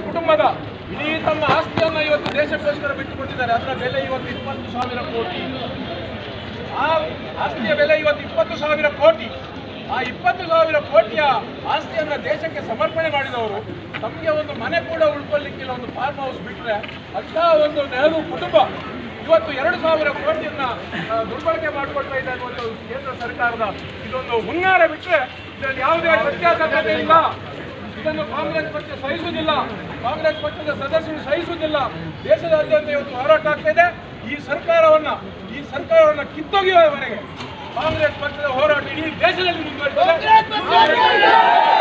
ಕುಟುಂಬದ ಇಡೀ ತಮ್ಮ ಆಸ್ತಿಯನ್ನ ಇವತ್ತು ದೇಶಕ್ಕೋಸ್ಕರ ಬಿಟ್ಟುಕೊಟ್ಟಿದ್ದಾರೆ ಅದರ ಬೆಲೆ ಇವತ್ತು ಇಪ್ಪತ್ತು ಸಾವಿರ ಕೋಟಿ ಆ ಆಸ್ತಿಯ ಬೆಲೆ ಇವತ್ತು ಇಪ್ಪತ್ತು ಸಾವಿರ ಕೋಟಿ ಆ ಇಪ್ಪತ್ತು ಸಾವಿರ ಕೋಟಿಯ ಆಸ್ತಿಯನ್ನ ದೇಶಕ್ಕೆ ಸಮರ್ಪಣೆ ಮಾಡಿದವರು ತಮಗೆ ಒಂದು ಮನೆ ಕೂಡ ಉಳ್ಕೊಳ್ಳಿಕ್ಕಿಲ್ಲ ಒಂದು ಫಾರ್ಮ್ ಹೌಸ್ ಬಿಟ್ಟರೆ ಅಂತ ಒಂದು ನೆಹರು ಕುಟುಂಬ ಇವತ್ತು ಎರಡು ಸಾವಿರ ಕೋಟಿಯನ್ನ ಆ, ದುರ್ಬಳಕೆ ಮಾಡಿಕೊಳ್ತಾ ಇದೆ ಅನ್ನುವಂಥ ಒಂದು ಕೇಂದ್ರ ಸರ್ಕಾರದ ಇದೊಂದು ಹುನ್ನಾರ ಬಿಟ್ಟರೆ ಇದರಲ್ಲಿ ಯಾವುದೇ ಸತ್ಯಾಸತ್ಯತೆ ಇಲ್ಲ ಇದನ್ನು ಕಾಂಗ್ರೆಸ್ ಪಕ್ಷ ಸಹಿಸುವುದಿಲ್ಲ ಕಾಂಗ್ರೆಸ್ ಪಕ್ಷದ ಸದಸ್ಯರು ಸಹಿಸುವುದಿಲ್ಲ ದೇಶದಾದ್ಯಂತ ಇವತ್ತು ಹೋರಾಟ ಆಗ್ತಾ ಇದೆ ಈ ಸರ್ಕಾರವನ್ನ ಈ ಸರ್ಕಾರವನ್ನ ಕಿತ್ತೊಗೆಯುವವರೆಗೆ ಕಾಂಗ್ರೆಸ್ ಪಕ್ಷದ ಹೋರಾಟ ಇಡೀ ದೇಶದಲ್ಲಿ ಮುಂದುವರಿತದೆ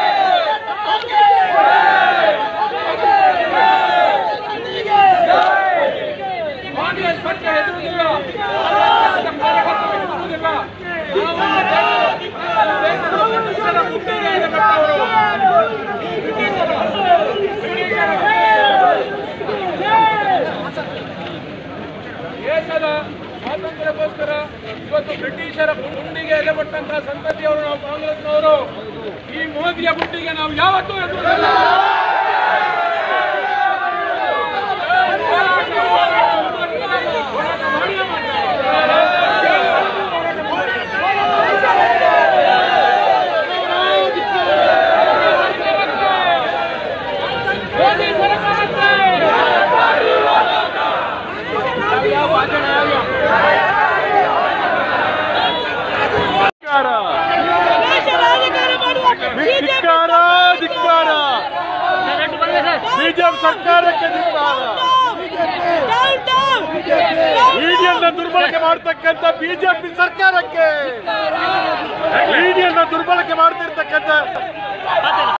ಕಾಂಗ್ರೆಸ್ ಪಕ್ಷ ಹೆದರುವುದಿಲ್ಲ ಕಾಂಗ್ರೆಸ್ ಪಕ್ಷದ ಕಾರ್ಯಕರ್ತರು ಹೆದರುವುದಿಲ್ಲ ನಾವು ದೇಶದ ಬ್ರಿಟಿಷರ ಬುದ್ಧಿಗೆ ಎದೆಗಟ್ಟವರು. ಬ್ರಿಟಿಷರ ದೇಶದ ಸ್ವಾತಂತ್ರ್ಯಕ್ಕೋಸ್ಕರ ಇವತ್ತು ಬ್ರಿಟಿಷರ ಗುಂಡಿಗೆ ಎದೆಗೊಟ್ಟಂತಹ ಸಂತತಿಯವರು ನಾವು ಕಾಂಗ್ರೆಸ್ನವರು ಈ ಮೋದಿಯ ಗುಂಡಿಗೆ ನಾವು ಯಾವತ್ತೂ ಎದುರಿಸಲ್ಲ ಮೋದಿ ಸರ್ಕಾರಕ್ಕೆ ದೇಶ ರಾಜಕಾರಣ ಮಾಡುವ ಧಿಕ್ಕಾರ ಧಿಕ್ಕಾರ ಬಿಜೆಪಿ ಸರ್ಕಾರಕ್ಕೆ ಧಿಕ್ಕಾರ ಇಡಿಯನ್ನ ದುರ್ಬಳಕೆ ಮಾಡ್ತಕ್ಕಂಥ ಬಿಜೆಪಿ ಸರ್ಕಾರಕ್ಕೆ ಇಡಿಯನ್ನ ದುರ್ಬಳಕೆ ಮಾಡ್ತಿರ್ತಕ್ಕಂಥ